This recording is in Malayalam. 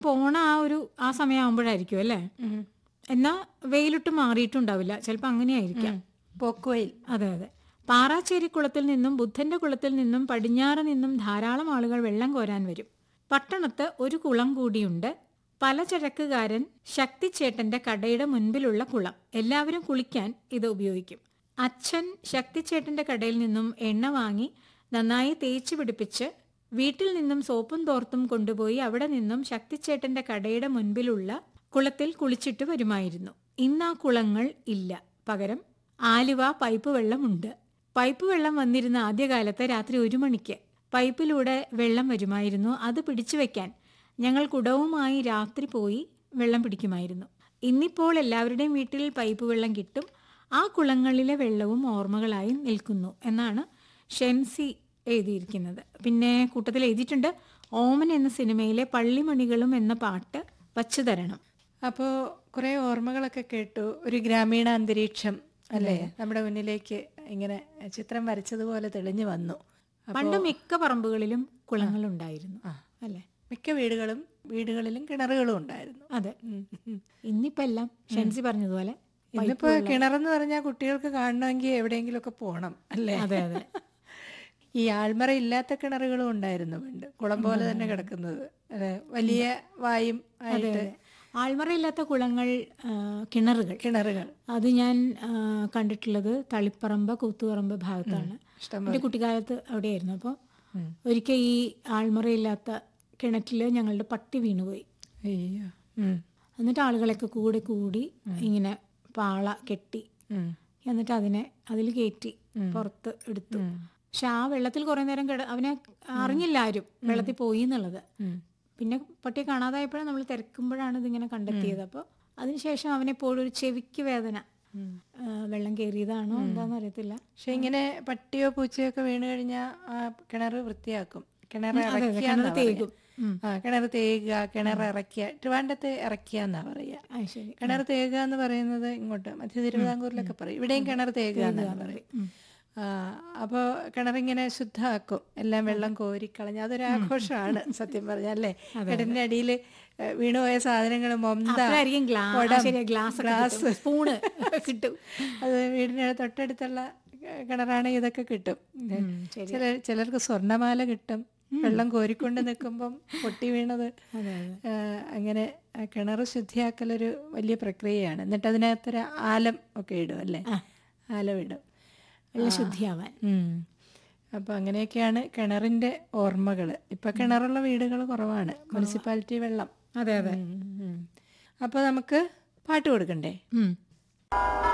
പോണ ആ ഒരു ആ സമയമാകുമ്പോഴായിരിക്കും അല്ലേ ഉം. എന്നാ വെയിലിട്ട് മാറിയിട്ടുണ്ടാവില്ല ചിലപ്പോൾ അങ്ങനെയായിരിക്കാം പോക്കുവയിൽ അതെ അതെ പാറാച്ചേരി കുളത്തിൽ നിന്നും ബുദ്ധന്റെ കുളത്തിൽ നിന്നും പടിഞ്ഞാറ് നിന്നും ധാരാളം ആളുകൾ വെള്ളം കോരാൻ വരും പട്ടണത്ത് ഒരു കുളം കൂടിയുണ്ട് പലചരക്കുകാരൻ ശക്തിച്ചേട്ടന്റെ കടയുടെ മുൻപിലുള്ള കുളം എല്ലാവരും കുളിക്കാൻ ഇത് ഉപയോഗിക്കും അച്ഛൻ ശക്തിച്ചേട്ടന്റെ കടയിൽ നിന്നും എണ്ണ വാങ്ങി നന്നായി തേച്ച് പിടിപ്പിച്ച് വീട്ടിൽ നിന്നും സോപ്പും തോർത്തും കൊണ്ടുപോയി അവിടെ നിന്നും ശക്തിച്ചേട്ടന്റെ കടയുടെ മുൻപിലുള്ള കുളത്തിൽ കുളിച്ചിട്ട് വരുമായിരുന്നു ഇന്ന് ആ കുളങ്ങൾ ഇല്ല പകരം ആലുവ പൈപ്പ് വെള്ളമുണ്ട് പൈപ്പ് വെള്ളം വന്നിരുന്ന ആദ്യകാലത്ത് രാത്രി ഒരു മണിക്ക് പൈപ്പിലൂടെ വെള്ളം വരുമായിരുന്നു അത് പിടിച്ചു വെക്കാൻ ഞങ്ങൾ കുടവുമായി രാത്രി പോയി വെള്ളം പിടിക്കുമായിരുന്നു ഇന്നിപ്പോൾ എല്ലാവരുടെയും വീട്ടിൽ പൈപ്പ് വെള്ളം കിട്ടും ആ കുളങ്ങളിലെ വെള്ളവും ഓർമ്മകളായി നിൽക്കുന്നു എന്നാണ് ഷെൻസി എഴുതിയിരിക്കുന്നത് പിന്നെ കൂട്ടത്തിൽ എഴുതിയിട്ടുണ്ട് ഓമൻ എന്ന സിനിമയിലെ പള്ളിമണികളും എന്ന പാട്ട് വച്ചു തരണം അപ്പോൾ കുറേ ഓർമ്മകളൊക്കെ കേട്ടു ഒരു ഗ്രാമീണ അന്തരീക്ഷം അല്ലേ നമ്മുടെ മുന്നിലേക്ക് ഇങ്ങനെ ചിത്രം വരച്ചതുപോലെ തെളിഞ്ഞു വന്നു അപ്പൊ പണ്ട് മിക്ക പറമ്പുകളിലും കുളങ്ങളുണ്ടായിരുന്നു അല്ലേ മിക്ക വീടുകളും വീടുകളിലും കിണറുകളും ഉണ്ടായിരുന്നു അതെ ഉം, ഉം. ഇന്നിപ്പോ എല്ലാം ഷെൻസി പറഞ്ഞതുപോലെ ഇന്നിപ്പോ കിണറെന്ന് പറഞ്ഞാൽ കുട്ടികൾക്ക് കാണണമെങ്കിൽ എവിടെയെങ്കിലുമൊക്കെ പോകണം അല്ലേ അതെ അതെ ഈ ആൾമറ ഇല്ലാത്ത കിണറുകളും ഉണ്ടായിരുന്നു പണ്ട് കുളം പോലെ തന്നെ കിടക്കുന്നത് അതെ വലിയ വായും ആയിട്ട് ആൾമറയില്ലാത്ത കുളങ്ങൾ ആ, കിണറുകൾ കിണറുകൾ അത് ഞാൻ ആ, കണ്ടിട്ടുള്ളത് തളിപ്പറമ്പ് കൂത്തുപറമ്പ് ഭാഗത്താണ് ഇഷ്ടം എൻ്റെ കുട്ടിക്കാലത്ത് അവിടെയായിരുന്നു അപ്പോൾ ഒരിക്കൽ ഈ ആൾമറയില്ലാത്ത കിണറ്റിൽ ഞങ്ങളുടെ പട്ടി വീണുപോയി അയ്യോ ഉം, എന്നിട്ട് ആളുകളൊക്കെ കൂടെ കൂടി ഇങ്ങനെ പാള കെട്ടി ഉം, എന്നിട്ട് അതിനെ അതിൽ കയറ്റി പുറത്ത് എടുത്തു പക്ഷെ ആ വെള്ളത്തിൽ കുറെ നേരം കിട അവനെ അറിഞ്ഞില്ല ആരും വെള്ളത്തിൽ പോയി എന്നുള്ളത് ഉം. പിന്നെ പട്ടിയെ കാണാതായപ്പോഴാണ് നമ്മൾ തിരക്കുമ്പോഴാണ് ഇതിങ്ങനെ കണ്ടെത്തിയത് അപ്പോൾ അതിനുശേഷം അവനെപ്പോഴും ഒരു ചെവിക്ക് വേദന ആ, വെള്ളം കയറിയതാണോ എന്താണെന്ന് അറിയത്തില്ല പക്ഷെ ഇങ്ങനെ പട്ടിയോ പൂച്ചയോ ഒക്കെ വീണ് കഴിഞ്ഞാൽ ആ കിണർ വൃത്തിയാക്കും കിണർ അതെ, അതെ, ഇറക്കിയാന്നാ കിണറ് തേകും. പറയാ. ഉം. ആ കിണർ തേകുക കിണർ ഇറക്കിയ ട്രിവാൻഡത്ത് ഇറക്കിയാന്നാ പറയാ ആ ശരി കിണർ തേകുക എന്ന് പറയുന്നത് ഇങ്ങോട്ട് മധ്യ തിരുവിതാംകൂറിലൊക്കെ പറയും ഇവിടെയും കിണർ തേകുക എന്നാണ് പറയും ആ, അപ്പോൾ കിണറിങ്ങനെ ശുദ്ധമാക്കും എല്ലാം വെള്ളം കോരിക്കളഞ്ഞ് അതൊരു ആഘോഷമാണ് സത്യം പറഞ്ഞല്ലേ കിണറിന്റെ അടിയിൽ വീണുപോയ സാധനങ്ങൾ മൊന്ത അപ്പോഴായിരിക്കും ഗ്ലാസ് കുടം, ശരിയാ ഗ്ലാസ് ഗ്ലാസ് സ്പൂണ് കിട്ടും അത് വീടിന് തൊട്ടടുത്തുള്ള കിണറാണെങ്കിൽ ഇതൊക്കെ കിട്ടും ശരി. ചില ചിലർക്ക് സ്വർണ്ണമാല കിട്ടും വെള്ളം കോരിക്കൊണ്ട് നിൽക്കുമ്പം പൊട്ടി വീണത് അതെ അതെ ആ, അങ്ങനെ ആ കിണർ ശുദ്ധിയാക്കലൊരു വലിയ പ്രക്രിയയാണ് എന്നിട്ട് അതിനകത്തൊരു ആലം ഒക്കെ ഇടും അല്ലേ ആലം ഇടും വെള്ള ശുദ്ധിയാവാൻ ഉം. അപ്പോൾ അങ്ങനെയൊക്കെയാണ് കിണറിൻ്റെ ഓർമ്മകൾ ഇപ്പം കിണറുള്ള വീടുകൾ കുറവാണ് മുനിസിപ്പാലിറ്റി വെള്ളം അതെ അതെ അപ്പോൾ നമുക്ക് പാട്ട് കൊടുക്കണ്ടേ ഉം.